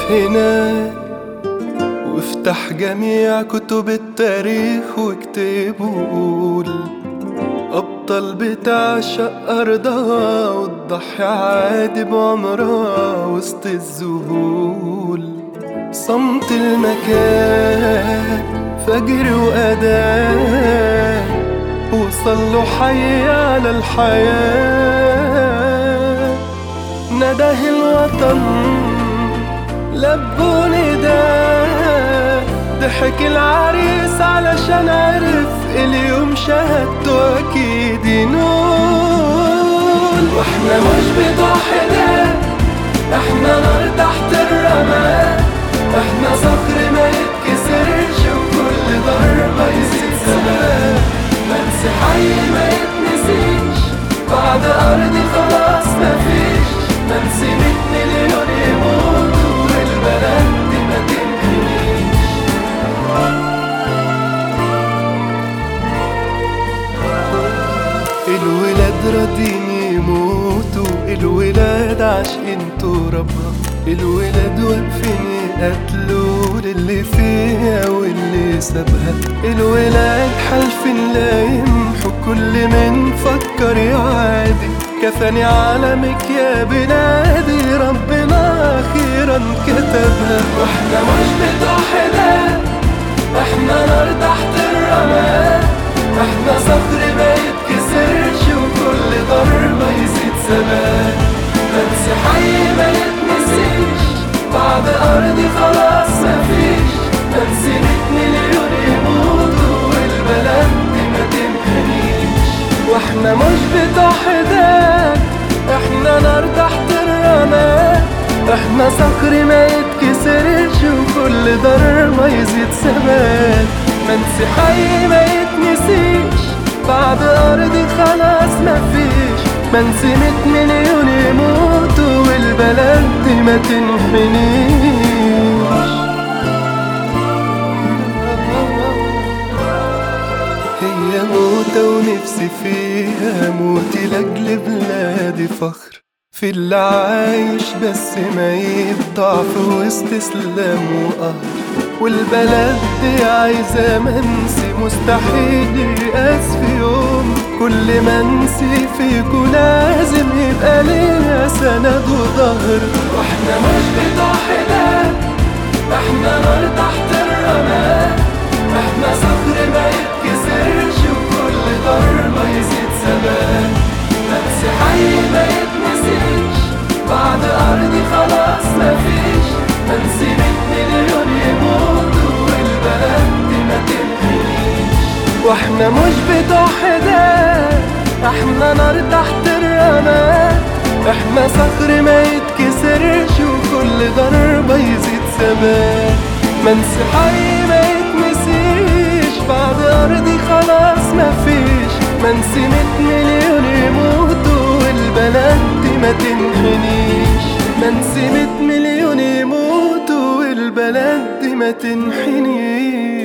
هناك وافتح جميع كتب التاريخ واكتب وقول أبطال بتعشق أرضها وتضحي عادي بعمرها وسط الذهول صمت المكان فجر وأذان وصلوا حي على الحياة نده الوطن لبوا نداء ضحك العريس علشان عرف اليوم شهادته أكيد ينول واحنا مش بتوع حداد احنا نار تحت الرماد احنا صخر ما يتكسرش وكل ضربة يزيد ثبات منسي حي ما يتنسيش بعد أرضي خلاص مفيش منسي مية مليون يموتوا والبلد دي ما تنحنيش الولاد راضين يموتوا الولاد عاشقين ترابها الولاد واقفين يقتلوا للي فيها واللي سابها الولاد حالفين لا يمحوا كل من فكر يعادي كفاني عالمك يا بلادي ربنا اخيرا كتبها واحنا مش بتوع حداد احنا نار تحت الرماد احنا صخر ما يتكسرش وكل ضربة يزيد ثبات منسي حي ما يتنسيش بعد أرضي خلاص مفيش منسي مية مليون يموتوا والبلد دي ما تنحنيش واحنا مش بتوع حداد احنا نار تحت الرماد احنا صخر ما يتكسرش وكل ضربة يزيد ثبات منسي حي ما يتنسيش بعد أرضي خلاص مفيش منسي مية مليون يموتوا والبلد دي ما تنحنيش هي موتة ونفسي فيها موتي لأجل بلادي فخر في اللي عايش بس ميت ضعف وسط اسلام وقهر والبلد دي عايزة منسي مستحيل يقاس في يوم كل منسي فيكو لازم يبقى لينا سند وظهر واحنا مش بتوع حداد احنا نار تحت الرماد احنا صخر ما يتكسرش وكل ضربة يزيد ثبات منسي حي ما يتنسيش بعد أرضي خلاص مفيش منسي مية مليون يموتوا والبلد دي ما تنحنيش واحنا مش بتوع حداد احنا نار تحت الرماد احنا صخر ما يتكسرش وكل ضربة يزيد ثبات منسي حي ما يتنسيش بعد أرضي خلاص مفيش منسي مية مليون يموتوا والبلد دي ما تنحنيش منسي مية مليون يموتوا والبلد دي ما تنحنيش